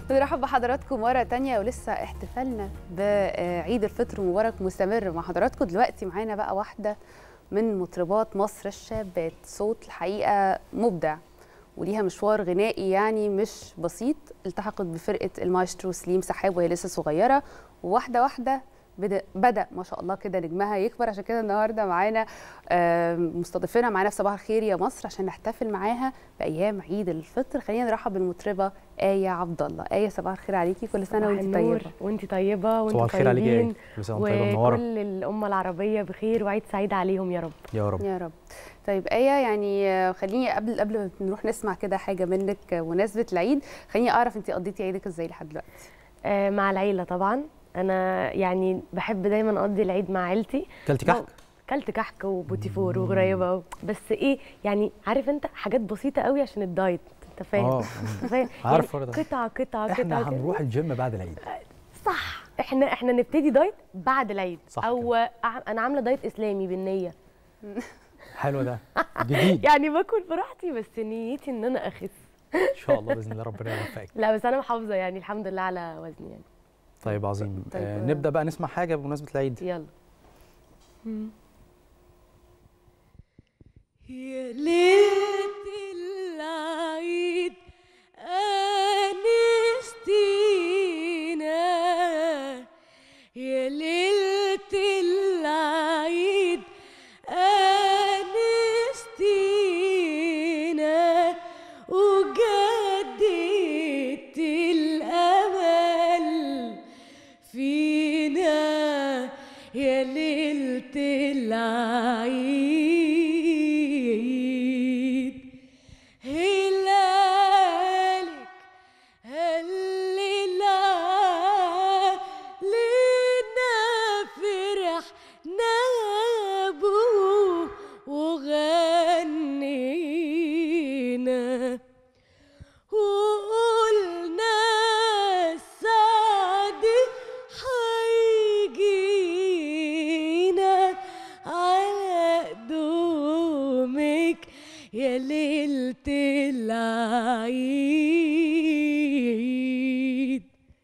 بنرحب بحضراتكم مرة تانية ولسه احتفالنا بعيد الفطر مبارك مستمر مع حضراتكم دلوقتي معانا بقى واحدة من مطربات مصر الشابات صوت الحقيقة مبدع وليها مشوار غنائي يعني مش بسيط التحقت بفرقة المايسترو سليم سحاب وهي لسه صغيرة وواحدة واحدة بدأ, بدأ ما شاء الله كده نجمها يكبر عشان كده النهارده معانا مستضيفينها معانا في صباح الخير يا مصر عشان نحتفل معاها بايام عيد الفطر خلينا نرحب بالمطربه آية عبد الله آية صباح الخير عليكي كل سنه وانت طيبه وانت طيبه وانت صباح الخير عليكي طيبين آية كل سنه وانت طيبه منوره وكل الامه العربيه بخير وعيد سعيد عليهم يا رب يا رب يا رب طيب آية يعني خليني قبل قبل ما نروح نسمع كده حاجه منك بمناسبه العيد خليني اعرف انت قضيتي عيدك ازاي لحد دلوقتي آه مع العيله طبعا انا يعني بحب دايما اقضي العيد مع عيلتي كلتي كحك كلت كحك وبوتيفور وغريبه بس ايه يعني عارف انت حاجات بسيطه قوي عشان الدايت انت فاهم اه انت فاهم عارف يعني ده. قطعه قطعه احنا قطعه كده. هنروح الجيم بعد العيد صح احنا احنا نبتدي دايت بعد العيد صح او أع- انا عامله دايت اسلامي بالنيه حلو ده جديد يعني باكل براحتي بس نيتي ان انا اخس ان شاء الله باذن الله ربنا يوفقك لا بس انا محافظه يعني الحمد لله على وزني يعني طيب عظيم طيب، آه آه. نبدا بقى نسمع حاجه بمناسبه العيد يلا يا ليلة العيد أنستينا يا ليلة العيد أنستينا وجددت الأمل فينا يا ليلة العيد هلالك هللا لنا فرحنا بو وغنينا وقلنا السعد حيجينا على قدومك يا ليلة العيد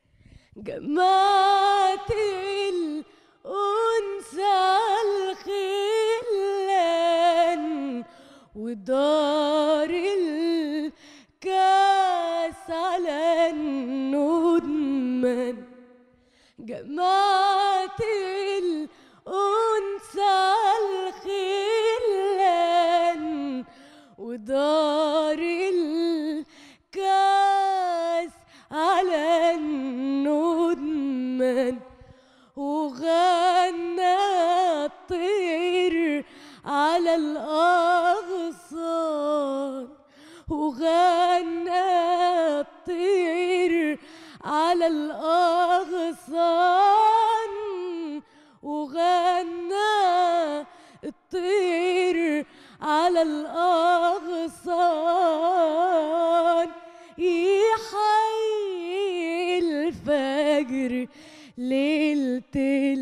جمعت الأنس الخلان ودار الكاس على الندمان جمعت الأنس الخلان ودار الكاس على الندمان وغنى الطير على الأغصان وغنى الطير على الأغصان وغنى الطير على الأغصان يحيي الفجر ليلة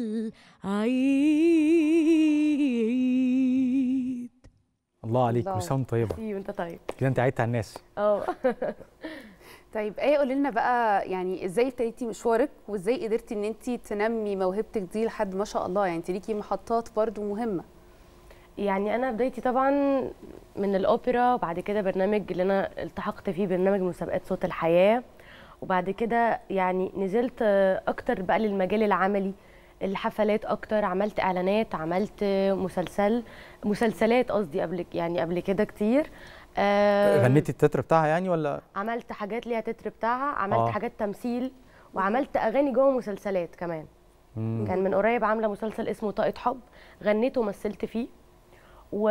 العيد الله عليك الله. كل سنه وانت طيبه ايوه انت طيب كده انت عيدت على الناس اه طيب ايه قولي لنا بقى يعني ازاي ابتديتي مشوارك وازاي قدرتي ان انت تنمي موهبتك دي لحد ما شاء الله يعني انت ليكي محطات برضو مهمه يعني انا بدايتي طبعا من الاوبرا وبعد كده برنامج اللي انا التحقت فيه برنامج مسابقات صوت الحياه وبعد كده يعني نزلت آه، اكتر بقى للمجال العملي الحفلات اكتر عملت اعلانات عملت مسلسل مسلسلات قصدي قبل يعني قبل كده كتير آه، غنيتي التتر بتاعها يعني ولا عملت حاجات ليها تتر بتاعها عملت آه. حاجات تمثيل وعملت اغاني جوه مسلسلات كمان مم. كان من قريب عامله مسلسل اسمه طاقه حب غنيت ومثلت فيه و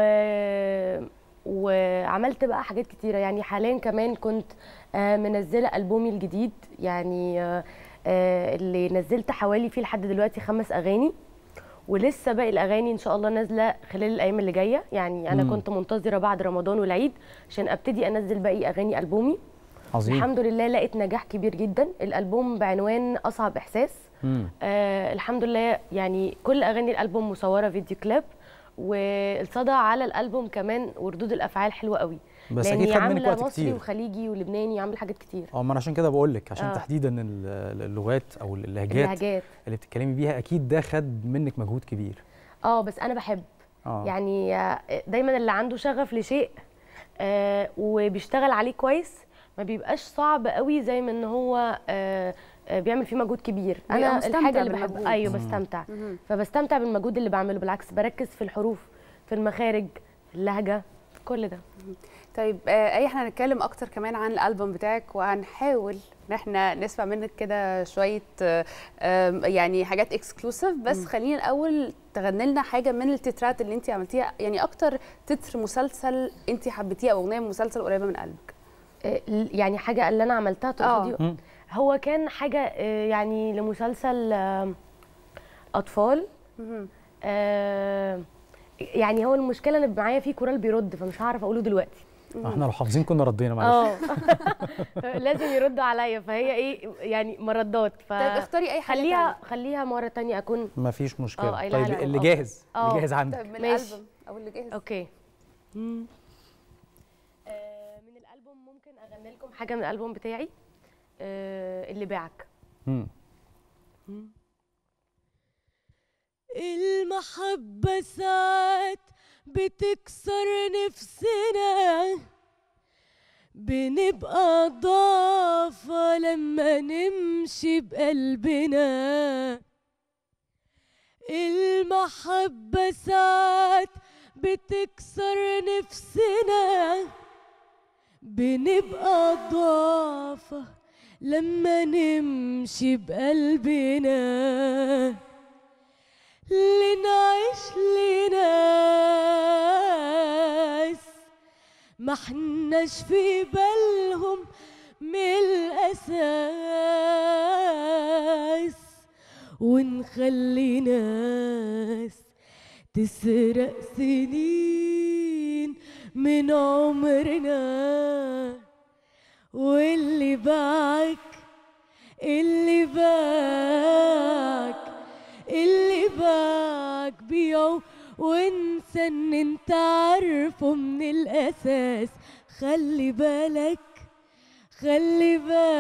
وعملت بقى حاجات كتيره يعني حاليا كمان كنت آه، منزله البومي الجديد يعني آه، آه، اللي نزلت حوالي فيه لحد دلوقتي خمس اغاني ولسه باقي الاغاني ان شاء الله نازله خلال الايام اللي جايه يعني انا مم. كنت منتظره بعد رمضان والعيد عشان ابتدي انزل باقي اغاني البومي عظيم الحمد لله لقيت نجاح كبير جدا الالبوم بعنوان اصعب احساس مم. آه الحمد لله يعني كل اغاني الالبوم مصوره فيديو كليب والصدى على الالبوم كمان وردود الافعال حلوه قوي بس اكيد لاني خد منك عامله وقت مصري كتير وخليجي ولبناني عامله حاجات كتير اه ما انا عشان كده بقول لك عشان آه. تحديدا ال- اللغات او اللهجات اللهجات اللي بتتكلمي بيها اكيد ده خد منك مجهود كبير اه بس انا بحب اه يعني آه، دايما اللي عنده شغف لشيء آه، وبيشتغل عليه كويس ما بيبقاش صعب قوي زي ما ان هو آه، آه، بيعمل فيه مجهود كبير بيبقى انا مستمتع الحاجه اللي بالمجهود. بحبها ايوه مم. بستمتع مهم. فبستمتع بالمجهود اللي بعمله بالعكس بركز في الحروف في المخارج في اللهجه في كل ده طيب آه، اي احنا هنتكلم اكتر كمان عن الالبوم بتاعك وهنحاول ان احنا نسمع منك كده شويه آه، آم، يعني حاجات اكسكلوسيف بس مم. خلينا الاول تغني لنا حاجه من التترات اللي انت عملتيها يعني اكتر تتر مسلسل انت حبيتيه او اغنيه من مسلسل قريبه من قلبك آه، يعني حاجه اللي انا عملتها تقصدي مم. هو كان حاجه آه، يعني لمسلسل آه، اطفال مهم. آه، يعني هو المشكله ان معايا فيه كورال بيرد فمش هعرف اقوله دلوقتي احنا لو حافظين كنا ردينا معلش اه لازم يردوا عليا فهي ايه يعني مردات طيب اختاري اي حاجه فخليها خليها مره تانية اكون ما فيش اه، مشكله قايلها طيب لك. اللي اه. جاهز اللي اه. جاهز تانية. عندك طيب من ماشي. الالبوم او اللي جاهز اوكي من الالبوم ممكن اغني لكم حاجه من الالبوم بتاعي آه، اللي باعك مم. المحبة ساعات بتكسر نفسنا بنبقى ضعفة لما نمشي بقلبنا المحبة ساعات بتكسر نفسنا بنبقى ضعفة لما نمشي بقلبنا لنعيش لناس ما احناش في بالهم من الأساس ونخلي ناس تسرق سنين من عمرنا واللي باعك اللي باعك اللي باعك بيعه وانسى ان انت عارفه من الاساس خلي بالك خلي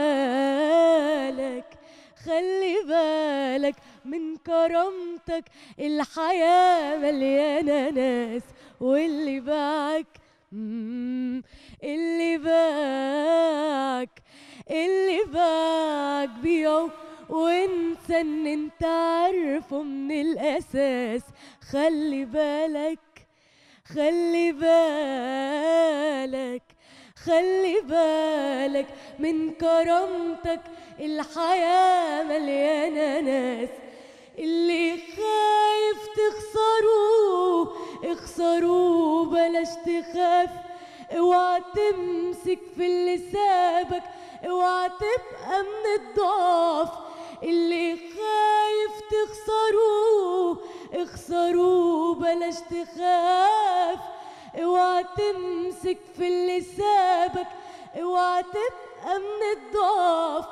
بالك خلي بالك من كرامتك الحياة مليانة ناس واللي باعك مم، اللي باعك اللي باعك بيعه وانسى ان انت عارفه من الاساس خلي بالك خلي بالك خلي بالك من كرامتك الحياة مليانة ناس اللي خايف تخسروه اخسروه بلاش تخاف اوعى تمسك في اللي سابك اوعى تبقى من الضعف اللي خايف تخسروه اخسروه بلاش تخاف اوعى تمسك في اللي سابك اوعى تبقى من الضعف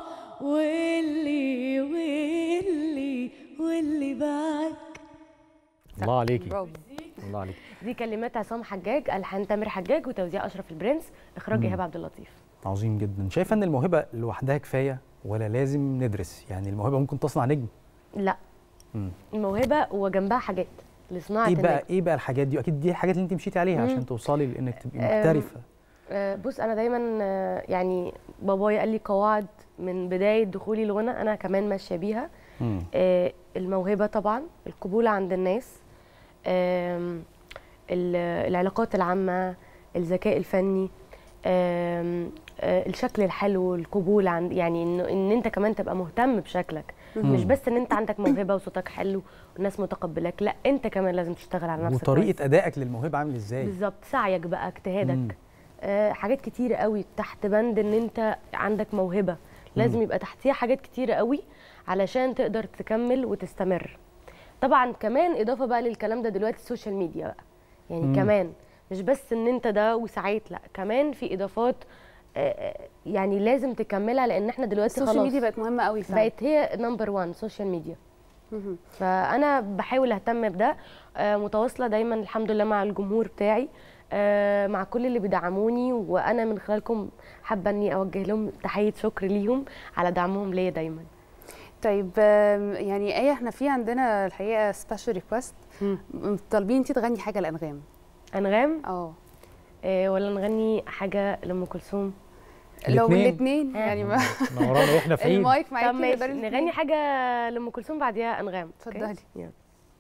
واللي واللي واللي باعك الله عليكي برافو الله عليكي دي كلمات عصام حجاج الحان تامر حجاج وتوزيع اشرف البرنس اخراج مم. ايهاب عبد اللطيف عظيم جدا شايفه ان الموهبه لوحدها كفايه ولا لازم ندرس يعني الموهبه ممكن تصنع نجم لا مم. الموهبه وجنبها حاجات لصناعه ايه بقى النجم. ايه بقى الحاجات دي اكيد دي الحاجات اللي انت مشيتي عليها مم. عشان توصلي لانك تبقي أم، محترفه آه، بص انا دايما آه، يعني بابايا قال لي قواعد من بدايه دخولي الغنى انا كمان ماشيه بيها مم. آه، الموهبه طبعا القبول عند الناس آم، ال- العلاقات العامه الذكاء الفني آم، آه، الشكل الحلو القبول عند يعني ان ان انت كمان تبقى مهتم بشكلك مش مم. بس ان انت عندك موهبه وصوتك حلو والناس متقبلاك لا انت كمان لازم تشتغل على نفسك كويس. وطريقه ادائك للموهبه عامل ازاي بالظبط سعيك بقى مم. اجتهادك آه حاجات كتيرة قوي تحت بند ان انت عندك موهبة لازم مم. يبقى تحتيها حاجات كتيرة قوي علشان تقدر تكمل وتستمر طبعا كمان اضافة بقى للكلام ده دلوقتي السوشيال ميديا بقى يعني مم. كمان مش بس ان انت ده وسعيت لا كمان في اضافات آه، آه، يعني لازم تكملها لان احنا دلوقتي السوشيال خلاص ميديا بقت مهمه قوي فعلا بقت هي نمبر 1 سوشيال ميديا مهم. فانا بحاول اهتم بده آه، متواصله دايما الحمد لله مع الجمهور بتاعي آه، مع كل اللي بيدعموني وانا من خلالكم حابه اني اوجه لهم تحيه شكر ليهم على دعمهم ليا دايما طيب آم، يعني ايه احنا في عندنا الحقيقه سبيشال ريكوست طالبين انت تغني حاجه لانغام انغام اه آه، ولا نغني حاجه لام كلثوم لو الاتنين. الاثنين يعني ما نورانا واحنا في عيد المايك طب معاكي ماشي نقدر نغني حاجه لام كلثوم بعديها انغام أوكي؟ اتفضلي. يلا.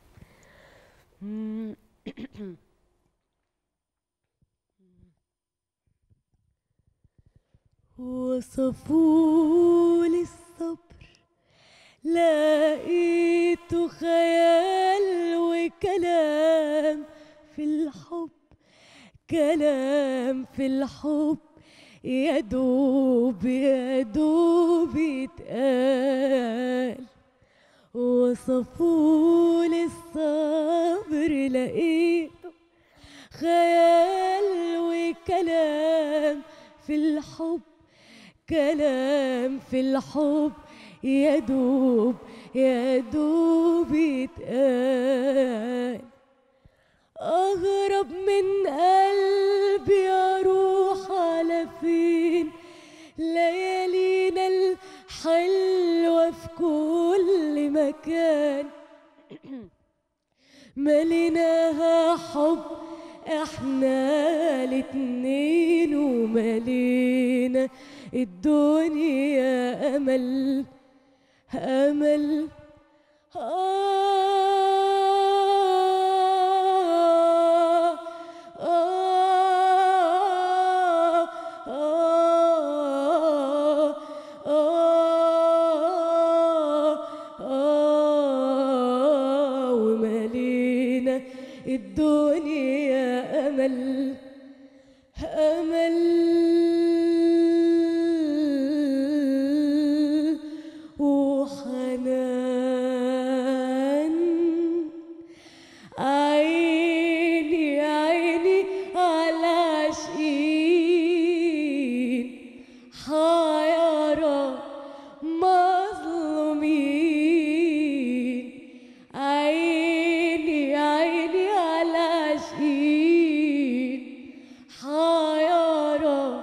وصفوا لي الصبر لقيته خيال وكلام في الحب كلام في الحب يا دوب يا دوب يتقال وصفوا لي الصبر لقيته خيال وكلام في الحب كلام في الحب يا دوب يا دوب يتقال أغرب من قلبي أروح على فين ليالينا الحلوة في كل مكان مليناها حب احنا الاتنين وملينا الدنيا امل امل آه آه آه آه آه وملينا الدنيا أمل أمل وحنان عيني عيني على عاشقين حيرة مظلومين عيني عيني على عاشقين حيرة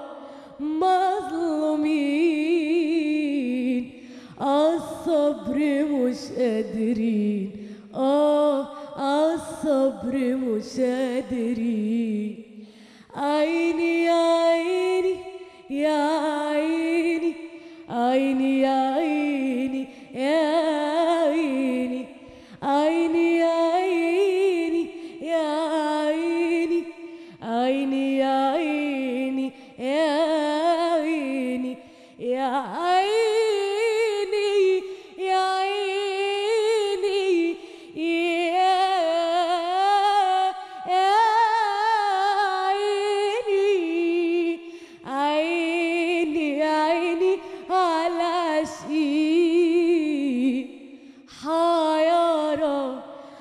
مظلومين عالصبر مش قادرين اه عالصبر مش قادرين عيني يا عيني يا عيني عيني يا عيني يا عيني عيني يا عيني يا عيني عيني يا عيني يا عيني يا عيني يا عيني يا يا عيني عيني عيني على شيء حيرة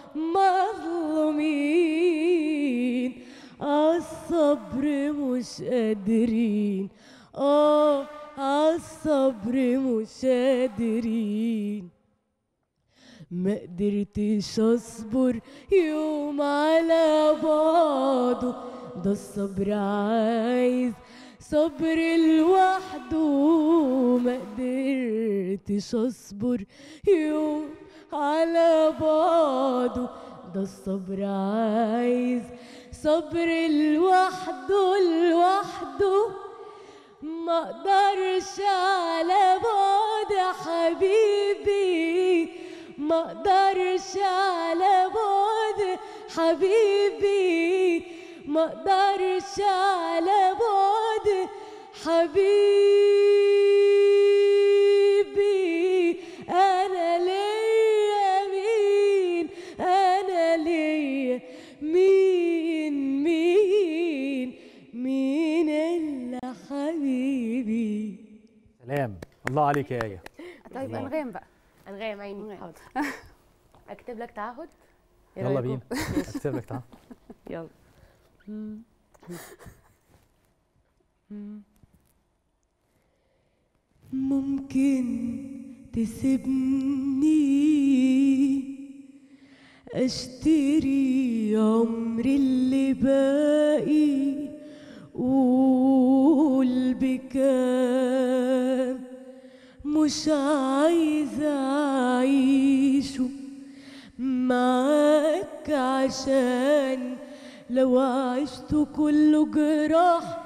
مظلومين الصبر مش قادرين اه عالصبر مش قادرين ما قدرتش اصبر يوم على بعضه ده الصبر عايز صبر لوحده ما قدرتش اصبر يوم على بعضه ده الصبر عايز صبر لوحده لوحده ما اقدرش على بعد حبيبي ما اقدرش على بعد حبيبي ما اقدرش على بعد حبيبي انا ليا مين انا ليا مين مين مين الا حبيبي سلام الله عليك يا ايه طيب الله. انغام بقى انغام عيني أنغام. حاضر اكتب لك تعهد إيه يلا رأيكم؟ بينا اكتب لك تعال يلا ممكن تسيبني اشتري عمري اللي باقي قول بكام مش عايزة أعيشه معاك عشان لو عشت كله جراح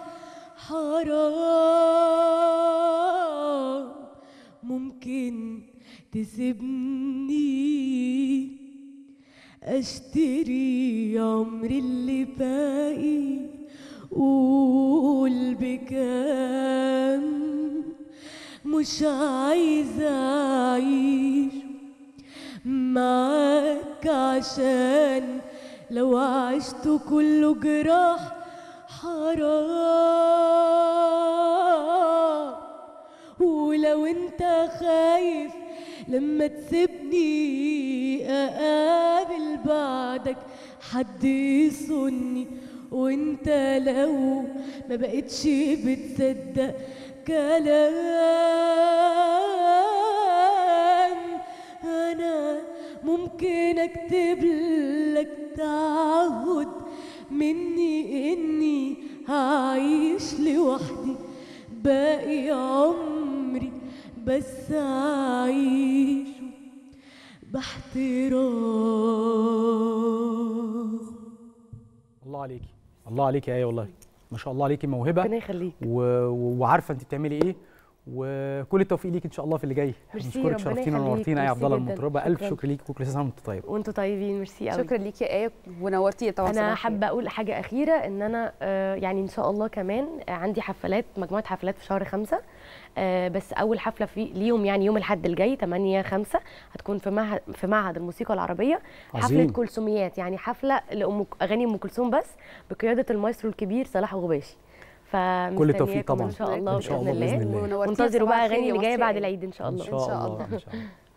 حرام ممكن تسيبني اشتري عمري اللي باقي قول بكام مش عايزة أعيش معاك عشان لو عشت كله جراح حرام ولو انت خايف لما تسيبني اقابل بعدك حد يصني وانت لو ما بقتش بتصدق كلام انا ممكن اكتب لك تعهد مني اني هعيش لوحدي باقي عمري بس اعيشه باحترام الله عليكي الله عليكي يا ايه والله ما شاء الله عليكي موهبه ربنا يخليك و... و- وعارفه انت بتعملي ايه وكل التوفيق ليك ان شاء الله في اللي جاي ميرسي، بنشكرك ربنا شرفتينا يخليك، ونورتينا يا عبد ميرسي الله جداً، المطربه الف شكراً. شكر ليك وكل سنه وانت طيب وانتوا طيبين ميرسي قوي شكرا ليكي يا ايه ونورتينا طبعا انا صباح حابه اقول حاجه اخيره ان انا آه، يعني ان شاء الله كمان آه، عندي حفلات مجموعه حفلات في شهر خمسة آه، بس اول حفله في ليهم يعني يوم الاحد الجاي 8 5 هتكون في معهد في معهد الموسيقى العربيه عظيم. حفله كلثوميات يعني حفله لأم اغاني ام كلثوم بس بقياده المايسترو الكبير صلاح غباشي كل التوفيق فمستنياكم طبعاً. ان شاء الله إن شاء الله باذن بإذن الله الله. ونورتينا وانتظروا صباح بقى الخير اغاني يا اللي جايه مصر بعد يا إيه. العيد ان شاء ان الله شاء شاء الله الله. ان شاء الله